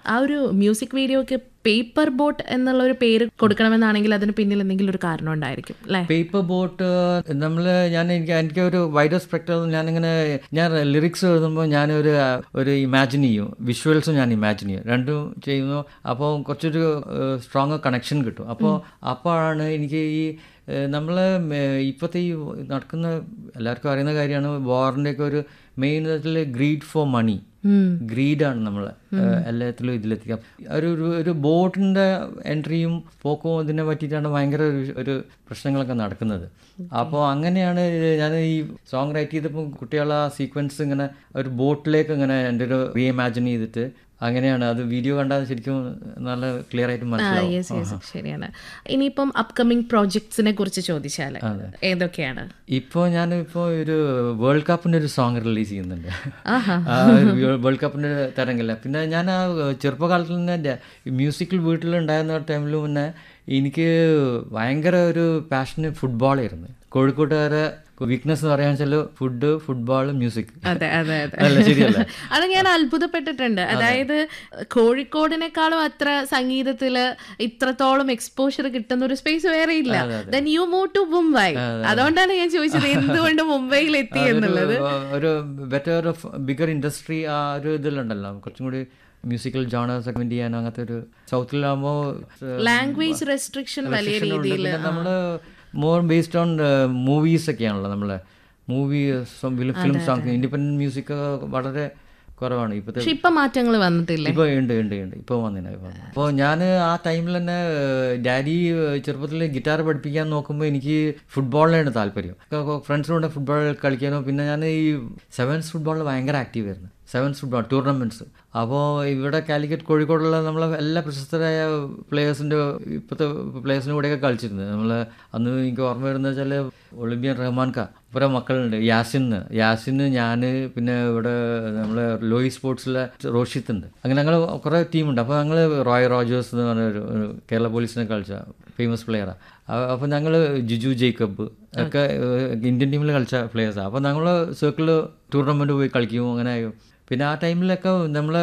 ആ ഒരു മ്യൂസിക് വീഡിയോക്ക് പേപ്പർ ബോട്ട് എന്നുള്ള ഒരു പേര് കൊടുക്കണമെന്നാണെങ്കിൽ അതിന് പിന്നിൽ എന്തെങ്കിലും ഒരു കാരണം ഉണ്ടായിരിക്കും അല്ലേ പേപ്പർ ബോട്ട് നമ്മൾ ഞാൻ എനിക്ക് എനിക്ക് ഒരു വൈഡർ സ്പെക്ടർ ഞാനിങ്ങനെ ഞാൻ ലിറിക്സ് എഴുതുമ്പോൾ ഞാനൊരു ഒരു ഇമാജിൻ ചെയ്യും വിഷ്വൽസും ഞാൻ ഇമാജിൻ ചെയ്യും രണ്ടും ചെയ്യുന്നു അപ്പോൾ കുറച്ചൊരു സ്ട്രോങ് കണക്ഷൻ കിട്ടും അപ്പോൾ അപ്പോഴാണ് എനിക്ക് ഈ നമ്മൾ ഇപ്പോഴത്തെ ഈ നടക്കുന്ന എല്ലാവർക്കും അറിയുന്ന കാര്യമാണ് വാറിൻ്റെയൊക്കെ ഒരു മെയിൻ ഇതിൽ ഗ്രീഡ് ഫോർ മണി ഗ്രീഡാണ് നമ്മൾ എല്ലാത്തിലും ഇതിലെത്തിക്കാം ഒരു ഒരു- ഒരു ബോട്ടിൻ്റെ എൻട്രിയും പോക്കും ഇതിനെ പറ്റിയിട്ടാണ് ഭയങ്കര ഒരു ഒരു പ്രശ്നങ്ങളൊക്കെ നടക്കുന്നത് അപ്പോൾ അങ്ങനെയാണ് ഞാൻ ഈ സോങ് റൈറ്റ് ചെയ്തപ്പോൾ കുട്ടികളെ ആ സീക്വൻസ് ഇങ്ങനെ ഒരു ബോട്ടിലേക്ക് ഇങ്ങനെ എൻ്റെ ഒരു റീ ഇമാജിൻ ചെയ്തിട്ട് അങ്ങനെയാണ് അത് വീഡിയോ കണ്ടാൽ ശരിക്കും നല്ല ക്ലിയർ ആയിട്ട് മനസ്സിലാവും യെസ് യെസ് ശരിയാണ് ഇനിയിപ്പം അപ്കമിങ് പ്രോജക്ട്സിനെ കുറിച്ച് ചോദിച്ചാൽ ഏതൊക്കെയാണ് ഇപ്പോൾ ഞാൻ ഇപ്പോൾ ഒരു വേൾഡ് കപ്പിൻ്റെ ഒരു സോങ് റിലീസ് ചെയ്യുന്നുണ്ട് ആ ഒരു വേൾഡ് കപ്പിൻ്റെ തരംഗില്ല പിന്നെ ഞാൻ ആ ചെറുപ്പകാലത്തിൽ തന്നെ മ്യൂസിക്കൽ വീട്ടിലുണ്ടായിരുന്ന ടൈമിൽ പിന്നെ എനിക്ക് ഭയങ്കര ഒരു പാഷന് ഫുട്ബോളായിരുന്നു കോഴിക്കോട്ടുകാരെ വീക്ക്നെസ് എന്ന് പറയാന്ന് വെച്ചാൽ ഫുഡ് ഫുട്ബോൾ മ്യൂസിക് അതെ അതെ അതെ അല്ല ശരിയല്ലേ അത് ഞാൻ അത്ഭുതപ്പെട്ടിട്ടുണ്ട് അതായത് കോഴിക്കോടിനേക്കാളും അത്ര സംഗീതത്തില് ഇത്രത്തോളം എക്സ്പോഷർ കിട്ടുന്ന ഒരു സ്പേസ് വേറെ ഇല്ല then you move to Mumbai അതുകൊണ്ടാണ് ഞാൻ ചോദിച്ചത് എന്തുകൊണ്ട് മുംബൈയിൽ എത്തി എന്നുള്ളത് ഒരു ബെറ്റർ ബിഗർ ഇൻഡസ്ട്രി ആ ഒരു ഇതിലുണ്ടല്ലോ കുറച്ചും കൂടി മ്യൂസിക്കൽ ജോണേഴ്സ് ഒക്കെ ചെയ്യാൻ അങ്ങനത്തെ ഒരു സൗത്തിലാകുമ്പോൾ ലാംഗ്വേജ് റെസ്ട്രിക്ഷൻ വലിയ രീതിയിൽ പിന്നെ നമ്മൾ മോർ ബേസ്ഡ് ഓൺ മൂവീസ് ഒക്കെയാണല്ലോ നമ്മളെ movie film songs independent music വളരെ കുറവാണ് ഇപ്പോഴത്തെ പക്ഷെ ഇപ്പൊ മാറ്റങ്ങൾ വന്നിട്ടില്ലേ ഇപ്പോൾ ഉണ്ട് ഉണ്ട് ഉണ്ട് ഇപ്പോൾ വന്നില്ല അപ്പോൾ ഞാൻ ആ ടൈമിൽ തന്നെ ഡാഡി ചെറുപ്പത്തിൽ ഗിറ്റാർ പഠിപ്പിക്കാൻ നോക്കുമ്പോൾ എനിക്ക് ഫുട്ബോളിനാണ് താല്പര്യം ഫ്രണ്ട്സിനോട് ഫുട്ബോൾ കളിക്കാനോ പിന്നെ ഞാൻ ഈ സെവൻസ് ഫുട്ബോളിൽ ഭയങ്കര ആക്റ്റീവ് ആയിരുന്നു സെവൻസ് ഫുട്ബോൾ ടൂർണമെൻറ്റ്സ് അപ്പോൾ ഇവിടെ കാലിക്കറ്റ് കോഴിക്കോടുള്ള നമ്മളെ എല്ലാ പ്രശസ്തരായ പ്ലേയേഴ്സിൻ്റെ ഇപ്പോഴത്തെ പ്ലേയേഴ്സിൻ്റെ കൂടെയൊക്കെ കളിച്ചിരുന്നത് നമ്മൾ അന്ന് എനിക്ക് ഓർമ്മ വരുന്നത് വെച്ചാൽ ഒളിമ്പ്യൻ റഹ്മാൻ ഖാ കുറേ മക്കളുണ്ട് യാസിന് യാസിന് ഞാൻ പിന്നെ ഇവിടെ നമ്മളെ ലോയി സ്പോർട്സിലെ റോഷിത്ത് ഉണ്ട് അങ്ങനെ ഞങ്ങൾ കുറേ ടീമുണ്ട് അപ്പോൾ ഞങ്ങൾ റോയ് റോജേഴ്സ് എന്ന് പറഞ്ഞ ഒരു ഒരു കേരള പോലീസിനെ കളിച്ച ഫേമസ് പ്ലെയറാണ് അപ്പോൾ ഞങ്ങൾ ജിജു ജേക്കബ് ഒക്കെ ഇന്ത്യൻ ടീമിൽ കളിച്ച പ്ലെയേഴ്സാണ് അപ്പോൾ ഞങ്ങൾ സർക്കിൾ ടൂർണമെൻറ്റ് പോയി കളിക്കും അങ്ങനെ പിന്നെ ആ ടൈമിലൊക്കെ നമ്മൾ